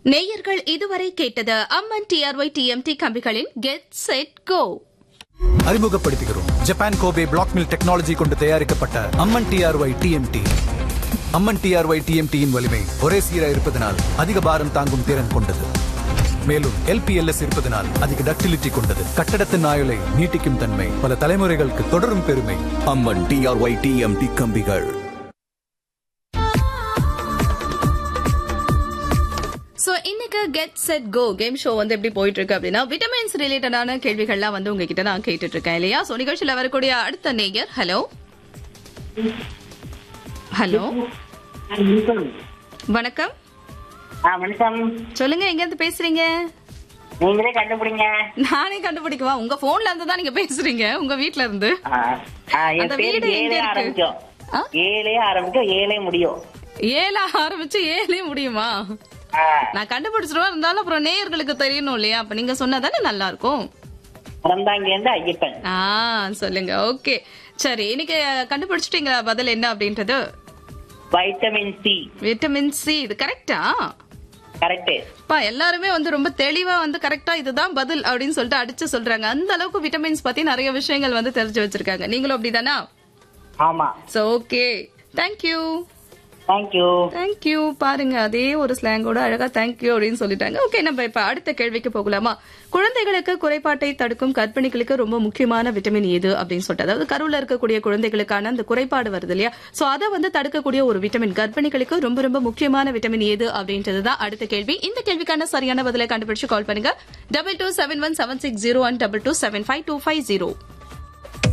நேயர்கள் இதுவரை கேட்டது அம்மன் டிஆர்ஒய் டிஎம்டி கம்பிகளின் கெட் செட் கோ அறிமுகப்படுத்துகிறோம் Japan Kobe black mill technology கொண்டு தயாரிக்கப்பட்ட Amman TRY TMT Amman TRY டிஎம்டியின் வலிமை ஒரே சீராக இருப்பதனால் அதிக பாரம் தாங்கும் திறன் கொண்டது மேலும் எல்பிஎல்எஸ் இருப்பதனால் அதிக டக்டிலிட்டி கொண்டது கட்டடத்தின் ஆயுளை நீட்டிக்கும் தன்மை பல தலைமுறைகளுக்கு தொடரும் பெருமை அம்மன் டிஆர்ஒய் டிஎம்டி கம்பிகள் சோ இன்னைக்கு get set go game show வந்து எப்படி போயிட்டு இருக்கு அப்படின்னா விட்டமின்ஸ் ரிலேட்டடான கேள்விகள்லாம் வந்து உங்ககிட்ட நான் கேட்டுட்டு இருக்கேன் இல்லையா சோ நிகழ்ச்சியில வரக்கூடிய அடுத்த நேயர் ஹலோ ஹலோ வணக்கம் வணக்கம் ஆ வணக்கம் சொல்லுங்க எங்க இருந்து பேசுறீங்க நீங்களே கண்டுபிடிங்க நானே கண்டுபிடிக்கவா உங்க போன்ல இருந்து தான் நீங்க பேசுறீங்க உங்க வீட்ல இருந்து ஆ, ஆ, என் அந்த பேர் வீடு எங்க ஏழே இருக்கு? ஆரம்பிக்கும் ஆ? ஏழே ஆரம்பிக்கும் ஏழே முடியும் ஏழா ஆரம்பிச்சு ஏழே முடியுமா ஆ, நான் கண்டுபிடிச்சிருவா இருந்தாலும் அப்புறம் நேயர்களுக்கு தெரியணும் இல்லையா அப்ப நீங்க சொன்னாதானே நல்லா இருக்கும் அறந்தாங்கில இருந்து ஐயப்பன் ஆ சொல்லுங்க ஓகே சரி இன்னைக்கு கண்டுபிடிச்சிட்டீங்களா பதில் என்ன அப்படின்றது வைட்டமின் சி விட்டமின் சி இது கரெக்டா கரெக்ட் பா எல்லாருமே வந்து ரொம்ப தெளிவா வந்து கரெக்டா இதுதான் பதில் அப்படின்னு சொல்லிட்டு அடிச்சு சொல்றாங்க அந்த அளவுக்கு விட்டமின்ஸ் பத்தி நிறைய விஷயங்கள் வந்து தெரிஞ்சு வச்சிருக்காங்க நீங்களும் அப்படிதானா ஆமா so okay thank you thank you thank you பாருங்க அதே ஒரு ஸ்லாங்கோட அழகா தேங்க்யூ அப்படின்னு சொல்லிட்டாங்க ஓகே நம்ம இப்ப அடுத்த கேள்விக்கு போகலாமா குழந்தைகளுக்கு குறைபாட்டை தடுக்கும் கர்ப்பிணிகளுக்கு ரொம்ப முக்கியமான விட்டமின் எது அப்படின்னு சொல்லிட்டு அதாவது கருவுல இருக்கக்கூடிய குழந்தைகளுக்கான அந்த குறைபாடு வருது இல்லையா சோ அதை வந்து தடுக்கக்கூடிய ஒரு விட்டமின் கர்ப்பிணிகளுக்கு ரொம்ப ரொம்ப முக்கியமான விட்டமின் எது அப்படின்றதுதான் அடுத்த கேள்வி இந்த கேள்விக்கான சரியான பதிலை கண்டுபிடிச்சு கால் பண்ணுங்க double two seven one seven six zero one double two seven five two five zero